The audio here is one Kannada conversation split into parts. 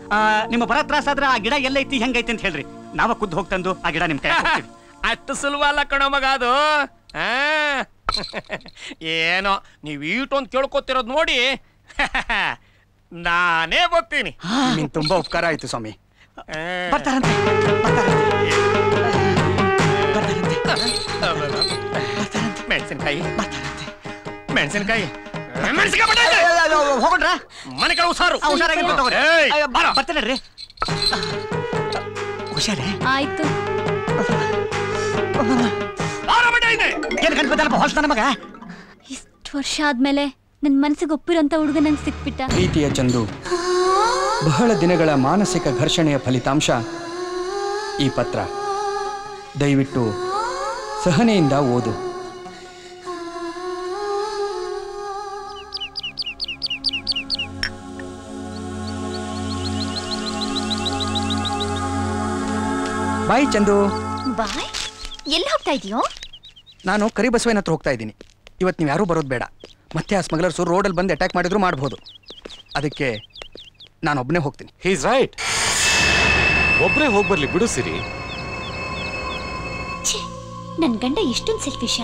ಆ, ನಿಮ್ಮ ಬರ ತ್ರಾಸ ಆದ್ರೆ ಆ ಗಿಡ ಎಲ್ಲೈತಿ ಹೆಂಗೈತಿ ಅಂತ ಹೇಳ್ರಿ ನಾವ ಖುದ್ದು ಹೋಗ್ತಂದು ಆ ಗಿಡ ನಿಮ್ ಕೈ ಅಷ್ಟು ಸುಲಭ ಅಲ್ಲ ಕಣೋ ಮಗ ಅದು ಆ? ಏನೋ ನೀವು ಈಟೊಂದು ಕೇಳ್ಕೊತಿರೋದು ನೋಡಿ ನಾನೇ ಬರ್ತೀನಿ ನಿಮ್ಮಿಂದ ತುಂಬಾ ಉಪಕಾರ ಆಯ್ತು ಸ್ವಾಮಿ ಆ. ಬರ್ತಾರಂತೆ ಮೆಣಸಿನ್ಕಾಯಿ ಬರ್ತಾರಂತೆ ಮೆಣಸಿನ್ಕಾಯಿ ಮೆಣಸಿನ್ಕಾಯಿ ಬಟಾಟೆ! ಹೋಗ್ರ ಮನೆ ಕಡೆ ಹುಷಾರು ಹುಷಾರಾಗಿ ತಗೋರಿ ಏಯ್, ಅಯ್ಯೋ, ಬಾ- ಬಾರೋ. ಬರ್ತೇನೆ ಹುಷಾರೇ ಆಯ್ತು ಬಾರೋ ಬಟ ಇದೆ ಏನ್ ಕಣ್ಬಿದ್ದಲ್ಲಪ್ಪ ಹೊಲ್ಸ್ತಾನ ಮಗ ಇಷ್ಟು ವರ್ಷ ಆದ್ಮೇಲೆ ನನ್ ಮನ್ಸಿಗೆ ಒಪ್ಪಿರೋಂತ ಹುಡುಗ ನಂಗೆ ಸಿಕ್ಬಿಟ್ಟ ಪ್ರೀತಿಯ ಚಂದು ಬಹಳ ದಿನಗಳ ಮಾನಸಿಕ ಘರ್ಷಣೆಯ ಫಲಿತಾಂಶ ಈ ಪತ್ರ ದಯವಿಟ್ಟು ಸಹನೆಯಿಂದ ಓದು ಬಾಯ್ ಚಂದು ಬಾಯ್ ಎಲ್ಲಿ ಹೋಗ್ತಾ ಇದೀಯೋ ನಾನು ಕರಿಬಸವನ ಹತ್ರ ಹೋಗ್ತಾ ಇದ್ದೀನಿ ಇವತ್ತು ನೀವು ಯಾರೂ ಬರೋದು ಬೇಡ ಮತ್ತೆ ಆ ಸ್ಮಗ್ಲರ್ಸು ರೋಡಲ್ಲಿ ಬಂದು ಅಟ್ಯಾಕ್ ಮಾಡಿದ್ರು ಮಾಡ್ಬೋದು ಅದಕ್ಕೆ ನಾನು ಒಬ್ಬನೇ ಹೋಗ್ತೀನಿ ಹೀಸ್ ರೈಟ್ ಒಬ್ರೇ ಹೋಗಿ ಬರ್ಲಿ ಬಿಡು ಸಿರಿ ಛೇ ನನ್ ಗಂಡ ಎಷ್ಟೊಂದು ಸೆಲ್ಫಿಶ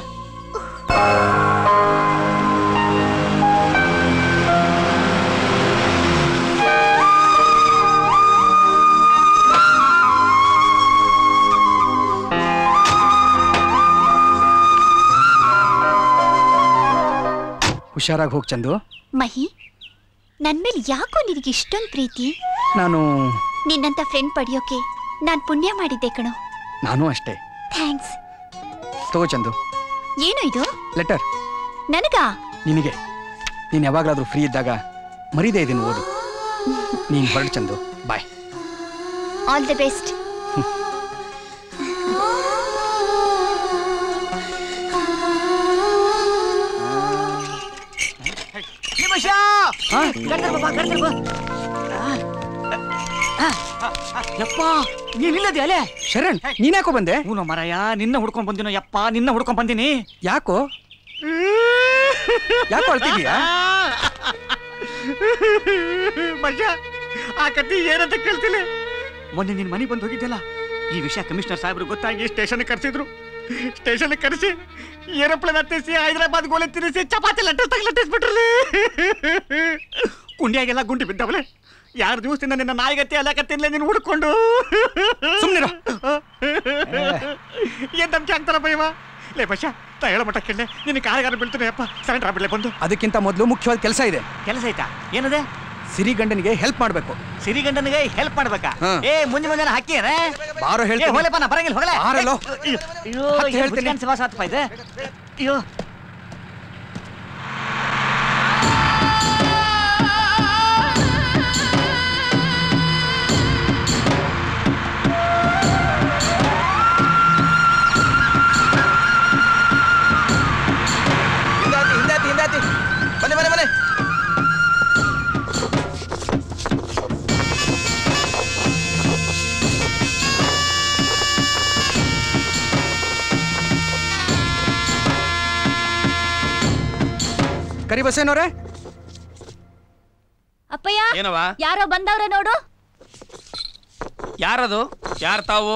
ಹುಷಾರಾಗಿ ಹೋಗಿ ಚಂದು ಮಹಿ ನನ್ ಮೇಲೆ ಯಾಕೋ ನಿನಗೆ ಇಷ್ಟೊಂದು ಪ್ರೀತಿ ನಾನು ನಿನ್ನಂತ ಫ್ರೆಂಡ್ ಪಡೆಯೋಕೆ ನಾನ್ ಪುಣ್ಯ ಮಾಡಿದ್ದೆ ಕಣೋ ನಾನು ಅಷ್ಟೇ ಥ್ಯಾಂಕ್ಸ್ ತಗೋ ಚಂದು ಏನು ಇದು ಲೆಟರ್ ನನಗಾ ನಿನಗೆ ನೀನು ಯಾವಾಗಲಾದರೂ ಫ್ರೀ ಇದ್ದಾಗ ಮರೀದೇ ಇದನ್ನು ಓದು ನೀನು ಹೊರಡು Chandu bye all the best ನಿಮಿಷ ಯಪ್ಪ ನೀನಿಲ್ಲದೆ ಅಲೆ ಶರಣ್ ನೀನ್ಯಾಕೋ ಬಂದೆ ಹೂನು ಮರಯ ನಿನ್ನ ಹುಡ್ಕೊಂಡ್ ಬಂದಿನೋ ಯಪ್ಪ ನಿನ್ನ ಹುಡ್ಕೊಂಡ್ ಬಂದಿನಿ ಯಾಕೋ ಯಾಕೋ ಅಳ್ತಿದೀಯಾ ಮಜ ಆ ಕತ್ತಿ ಏನಂತ ಕೇಳ್ತಿಲ್ಲ ಮೊನ್ನೆ ನಿನ್ ಮನೆಗೆ ಬಂದು ಹೋಗಿದ್ದೆಲ್ಲ ಈ ವಿಷಯ ಕಮಿಷನರ್ ಸಾಹೇಬ್ರು ಗೊತ್ತಾಗಿ ಸ್ಟೇಷನ್ ಕರೆಸಿದ್ರು ಸ್ಟೇಷನ್ ಕರೆಸಿ ಏರೋಪ್ಲೇನ್ ಹತ್ತಿಸಿ ಹೈದರಾಬಾದ್ ಗೋಲೆ ತಿನ್ನಿಸಿ ಚಪಾತಿ ಲಟ್ಟಸ್ ತಗ ಲಟ್ಟಿಸ್ಬಿಟ್ರಲಿ ಕುಂಡಿಯಾಗೆಲ್ಲ ಗುಂಡಿ ಬಿದ್ದವಲೆ ಯಾರು ದಿವಸದಿಂದ ನಿನ್ನ ನಾಯಿಗತ್ತಿ ಅಲ್ಲಕತ್ತಿಲ್ಲ ನೀನು ಹುಡ್ಕೊಂಡು ಸುಮ್ನಿರು. ಏನ್ ಧಮ್ಕಿ ಆಗ್ತಾರಪ್ಪ ಇವ ಲೇ ಬಶ ತಾ ಹೇಳೋ ಮಟ್ಟ ಕೇಳಲೆ ನಿನ್ನ ಕಾರಿಗಾರ ಬೀಳ್ತಾನೆ ಅಪ್ಪ ಸರೆಂಡ್ರ್ ಆಗ್ಬಿಡ್ಲೆ ಬಂದು ಅದಕ್ಕಿಂತ ಮೊದಲು ಮುಖ್ಯವಾದ ಕೆಲಸ ಇದೆ ಕೆಲಸ ಆಯ್ತಾ ಏನದೆ ಸಿರಿಗಂಡನಿಗೆ ಹೆಲ್ಪ್ ಮಾಡಬೇಕು ಸಿರಿಗಂಡನಿಗೆ ಹೆಲ್ಪ್ ಮಾಡ್ಬೇಕಾ ಹಾ. ಏ ಮುಂಜೆ ಮುಂಜಾನೆ ಹಾಕಿರ ಬಾರೋ ಹೇಳ್ತೀನಿ. ಹೋಗ್ಲಪ್ಪ ನಾ ಬರಂಗಿಲ್ಲ ಹೋಗಲೇ ಬಾರಲ್ಲೋ. ಅಯ್ಯೋ ಹತ್ತು ಹೇಳ್ತೀನಿ. ಹೇಳ್ತೀನಿ ಸಿವಾಸ ಆತ್ಪ ಇದೆ ಅಯ್ಯೋ ಹಿಂದಾತಿ ಹಿಂದಾತಿ ಹಿಂದಾತಿ ಬನ್ನಿ ಬನ್ನಿ ಬನ್ನಿ ಕರಿಬಸೇನವ್ರೆ ಅಪ್ಪಯ್ಯ ಏನವ ಯಾರೋ ಬಂದವ್ರೆ ನೋಡು ಯಾರದು ಯಾರ್ ತಾವು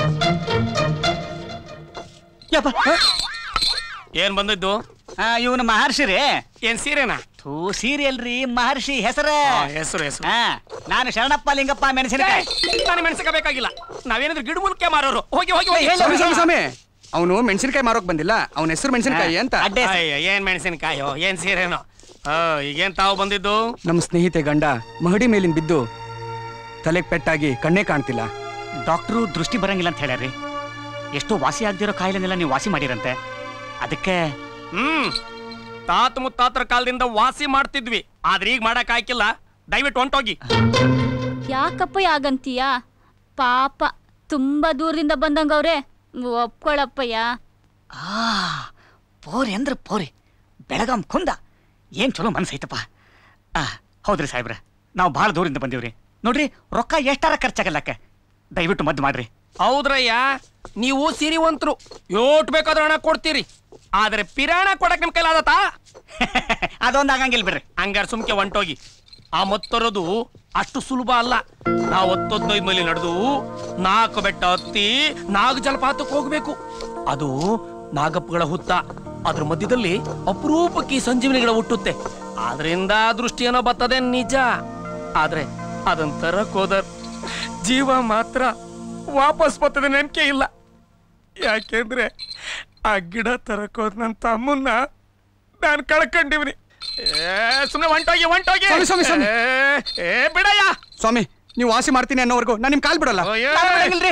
ಯಪ್ಪ ಏನ್ ಬಂದಿದ್ದು ಇವನು ಮಹರ್ಷಿ ರೀ ಏನ್ ಸೀರೆನಾ ಥೂ ಸೀರಿಯಲ್ ರೀ ಮಹರ್ಷಿ ಹೆಸರ ಹೆಸರು ಹೆಸರು ಹಾ ನಾನು ಶರಣಪ್ಪ ಲಿಂಗಪ್ಪ ಮೆಣಸಿನಕಾಯಿ ನಾನು ಮೆಣಸಿನ ಬೇಕಾಗಿಲ್ಲ ನಾವೇನಾದ್ರೂ ಗಿಡ ಮೂಲಕ ಮಾರೋರು ಹೋಗಿ ಹೋಗಿ ಹೋಗಿ ಹೇಳು. ಸ್ವಾಮಿ ಸ್ವಾಮಿ ಸ್ವಾಮಿ ಅವನು ಮೆಣಸಿನಕಾಯಿ ಮಾರೋಕ್ ಬಂದಿಲ್ಲ ಅವನ ಹೆಸರು ಮೆಣಸಿನಕಾಯಿ ಅಂತ ಅಡ್ಡೆ ಹೆಸ್ರು. ಅಯ್ಯ, ಏನ್ ಮೆಣಸಿನಕಾಯೋ ಏನ್ ಸೀರೆನೋ ಆ, ಈಗೇನ್ ತಾವು ಬಂದಿದ್ದು ನಮ್ಮ ಸ್ನೇಹಿತೆ ಗಂಡ ಮಹಡಿ ಮೇಲಿನ ಬಿದ್ದು ತಲೆಗೆ ಪೆಟ್ಟಾಗಿ ಕಣ್ಣೇ ಕಾಣ್ತಿಲ್ಲ ಡಾಕ್ಟ್ರು ದೃಷ್ಟಿ ಬರಂಗಿಲ್ಲ ಅಂತ ಹೇಳ್ಯಾರಿ ಎಷ್ಟೋ ವಾಸಿ ಆಗ್ದಿರೋ ಕಾಯಿಲೆನೆಲ್ಲ ನೀವು ವಾಸಿ ಮಾಡಿರಂತೆ ಅದಕ್ಕೆ ಹ್ಮ್ ತಾತ ಮುತ್ತಾತರ ಕಾಲದಿಂದ ವಾಸಿ ಮಾಡ್ತಿದ್ವಿ ಆದ್ರೆ ಈಗ ಮಾಡಕ್ ಆಯ್ಕಿಲ್ಲ ದಯವಿಟ್ಟು ಹೊಂಟೋಗಿ ಯಾಕಪ್ಪ ಯಾಗಂತೀಯ ಪಾಪ ತುಂಬಾ ದೂರದಿಂದ ಬಂದಂಗವ್ರೆ ಒಪ್ಕೊಳಪ್ಪಯ್ಯ ಆ ಪೋರಿ ಅಂದ್ರೆ ಪೋರಿ ಬೆಳಗಾಂ ಕುಂದ ಏನ್ ಚಲೋ ಮನ್ಸೈತಪ್ಪ ಆ ಹೌದ್ರಿ ಸಾಹೇಬ್ರ ನಾವು ಭಾಳ ದೂರಿಂದ ಬಂದೀವ್ರಿ ನೋಡ್ರಿ ರೊಕ್ಕ ಎಷ್ಟಾರ ಖರ್ಚಾಗಲ್ಲಕ್ಕ ದಯವಿಟ್ಟು ಮದ್ದು ಮಾಡ್ರಿ ಹೌದ್ರಯ್ಯ ನೀವು ಸಿರಿವಂತರು ಯೋಟ್ ಬೇಕಾದ್ರೂ ಹಣ ಕೊಡ್ತೀರಿ ಆದ್ರೆ ಪಿರಾಣ ಕೊಡಕ್ ನಿಮ್ ಕೈಲಾದತಾ ಅದೊಂದು ಆಗಂಗಿಲ್ಲ ಬಿಡ್ರಿ ಹಂಗಾರ ಸುಮ್ಕೆ ಹೊಂಟೋಗಿ ಆ ಮತ್ತರೋದು ಅಷ್ಟು ಸುಲಭ ಅಲ್ಲ ನಾವು ಹತ್ತೊಂದೈದು ಮೈಲಿ ನಡೆದು ನಾಲ್ಕು ಬೆಟ್ಟ ಹತ್ತಿ ನಾಗ ಜಲಪಾತಕ್ಕೆ ಹೋಗ್ಬೇಕು ಅದು ನಾಗಪ್ಪಗಳ ಹುತ್ತ ಅದ್ರ ಮಧ್ಯದಲ್ಲಿ ಅಪರೂಪಕ್ಕೆ ಈ ಸಂಜೀವನಿಗಳ ಹುಟ್ಟುತ್ತೆ ಆದ್ರಿಂದ ದೃಷ್ಟಿ ಏನೋ ಬರ್ತದೆ ನಿಜ ಆದ್ರೆ ಅದನ್ನ ತರಕ್ ಹೋದರ್ ಜೀವ ಮಾತ್ರ ವಾಪಸ್ ಬರ್ತದೆ ನಂಬಿಕೆ ಇಲ್ಲ ಯಾಕೆಂದ್ರೆ ಆ ಗಿಡ ತರಕ್ ಹೋದ್ ನನ್ನ ತಮ್ಮನ್ನ ನಾನು ಕಳ್ಕೊಂಡಿವ್ನಿ ಸುಮ್ಮನೆ ಹೊಂಟೋಗಿ ಹೊಂಟೋಗಿ ಸ್ವಾಮಿ, ಸ್ವಾಮಿ, ಸ್ವಾಮಿ. ಏ, ಏ ಬಿಡಯ್ಯ ಸ್ವಾಮಿ ನೀವು ವಾಸಿ ಮಾಡ್ತೀನಿ ಅನ್ನೋವರೆಗೂ ನಾನು ನಿಮ್ ಕಾಲ್ ಬಿಡಲ್ಲ ಅಯ್ಯೋ. ನಾನ್ ಬಿಡಂಗಿಲ್ರಿ.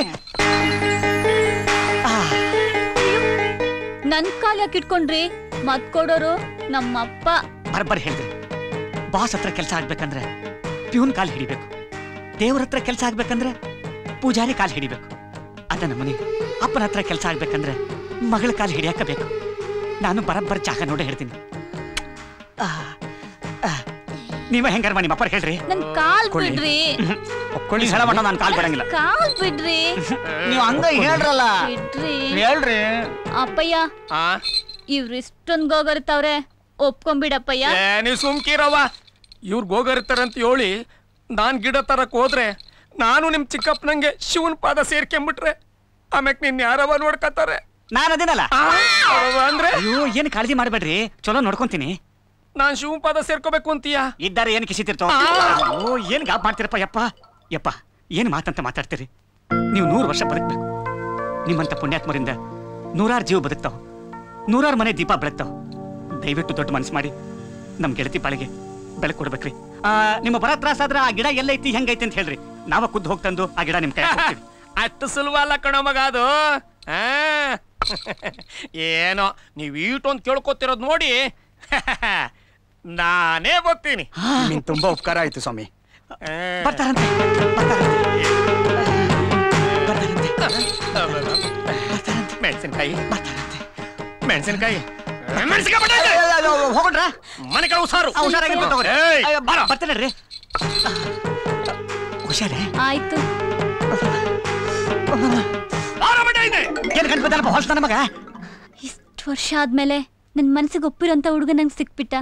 ನನ್ ಕಾಲ್ ಯಾಕೆ ಇಟ್ಕೊಂಡ್ರಿ ಮತ್ ಕೊಡೋರು ನಮ್ಮಪ್ಪ ಬರ್ಬರ್ ಹೇಳಿದ್ರಿ ಬಾಸ್ ಹತ್ರ ಕೆಲಸ ಆಗ್ಬೇಕಂದ್ರೆ ಪ್ಯೂನ್ ಕಾಲ್ ಹಿಡಿಬೇಕು ದೇವ್ರ ಹತ್ರ ಕೆಲಸ ಆಗ್ಬೇಕಂದ್ರೆ ಪೂಜಾರಿ ಕಾಲ್ ಹಿಡಿಬೇಕು ಅದ ನಮ್ಮನೆ ಅಪ್ಪನ ಹತ್ರ ಕೆಲಸ ಆಗ್ಬೇಕಂದ್ರೆ ಮಗಳ ಕಾಲ್ ಹಿಡಿಯಾಕ ಬೇಕು ನಾನು ಬರಬ್ಬರ್ ಜಾಗ ನೋಡಿ ಹೇಳ್ತೀನಿ ಆ, ಆ, ನೀವ ಹೆಂಗಾರ ನಿಮ್ಮ ಅಪ್ಪರ್ ಹೇಳ್ರಿ ನನ್ ಕಾಲ್ ಕೊಳ್ಳಿ. ಬಿಡ್ರಿ ಒಪ್ಕೊಳ್ಳಿ ಹೇಳ ಮಟ್ಟ ನಾನು ಕಾಲ್ ಬಿಡಂಗಿಲ್ಲ ಕಾಲ್ ಬಿಡ್ರಿ ನೀವು ಹಂಗ ಹೇಳ್ರಲ್ಲ ಬಿಡ್ರಿ ಹೇಳ್ರಿ ಅಪ್ಪಯ್ಯ ಆ ಇವ್ರು ಇಷ್ಟೊಂದ್ ಗೋಗರ್ತಾವ್ರೆ ಒಪ್ಕೊಂಬಿಡಪ್ಪಯ್ಯ ಏ, ನೀವ್ ಸುಮ್ಕಿರವ್ವ ಇವ್ರು ಗೋಗರಿತಾರಂತ ಹೇಳಿ ನಾನ್ ಗಿಡ ತರಕ್ ಹೋದ್ರೆ ನಾನು ನಿಮ್ ಚಿಕ್ಕಪ್ಪನಂಗೆ ಶಿವನ್ ಪಾದ ಸೇರ್ಕೊಂಬಿಟ್ರೆ ಆಮ್ಯಾಕ್ ನಿನ್ ಯಾರವ ನೋಡ್ಕತಾರೆ ನಾನು ಅದೇನಲ್ಲ ಆ, ಅವ್ವ ಅಂದ್ರೆ ಅಯ್ಯೋ ಏನು ಕಾಳಜಿ ಮಾಡಬೇಡ್ರಿ ಚಲೋ ನೋಡ್ಕೊಂತೀನಿ ನಾನ್ ಶಿವನ್ ಪಾದ ಸೇರ್ಕೋಬೇಕು ಅಂತೀಯ ಇದ್ದಾರೆ ಏನು ಕಿಸಿತಿರ್ತಾವ ಓ ಏನು ಗಾಬ್ ಮಾಡ್ತೀರಪ್ಪ ಯಪ್ಪ ಯಪ್ಪ ಏನು ಮಾತಂತ ಮಾತಾಡ್ತೀರಿ ನೀವು ನೂರು ವರ್ಷ ಬದುಕಬೇಕು ನಿಮ್ಮಂತ ಪುಣ್ಯಾತ್ಮರಿಂದ ನೂರಾರು ಜೀವ ಬದುಕ್ತಾವ ನೂರಾರು ಮನೆ ದೀಪ ಬೆಳಗ್ತಾವ ದಯವಿಟ್ಟು ದೊಡ್ಡ ಮನಸ್ಸು ಮಾಡಿ ನಮ್ಮ ಗೆಳತಿ ಬಾಳಿಗೆ ಬೆಳಕು ಕೊಡ್ಬೇಕ್ರಿ ಆ, ನಿಮ್ಮ ಬರ ತ್ರಾಸಾದ್ರೆ ಆ ಗಿಡ ಎಲ್ಲೈತಿ ಹೆಂಗೈತಿ ಅಂತ ಹೇಳ್ರಿ ನಾವ ಖುದ್ದು ಹೋಗ್ತಂದು ಆ ಗಿಡ ನಿಮ್ ಕೈ ಕೊಡ್ತೀವಿ ಅಷ್ಟು ಸುಲಭ ಅಲ್ಲ ಕಣೋ ಮಗ ಅದು ಆ? ಏನೋ ನೀವ್ ಈಟೊಂದು ಕೇಳ್ಕೊತಿರೋದ್ ನೋಡಿ ನಾನೇ ಬರ್ತೀನಿ ನಿಮ್ಮಿಂದ ತುಂಬಾ ಉಪಕಾರ ಆಯ್ತು ಸ್ವಾಮಿ ಆ. ಬರ್ತಾರಂತೆ ಬರ್ತಾರಂತೆ ಬರ್ತಾರಂತೆ ಮೆಣಸಿನ್ಕಾಯಿ ಬರ್ತಾರಂತೆ ಮೆಣಸಿನ್ಕಾಯಿ ಮೆಣಸಿನ್ಕಾಯಿ ಹೋಗ್ರ ಮನೆ ಕಡೆ ಉಸಾರು ಹುಷಾರಾಗಿರ್ಬೇಕು ತಗೋರಿ. ಏಯ್, ಅಯ್ಯೋ, ಬರ ಬರ್ತೇನೆ ಹುಷಾರೇ ಆಯ್ತು ಬಾರೋ ಮಟ ಇದೆ. ಏನ್ ಕಂಡು ಹೊಲ್ಸ್ತಾನ ಮಗ ಇಷ್ಟು ವರ್ಷ ಆದ್ಮೇಲೆ ನನ್ ಮನ್ಸಿಗೆ ಒಪ್ಪಿರೋಂತ ಹುಡುಗ ನಂಗೆ ಸಿಕ್ಬಿಟ್ಟ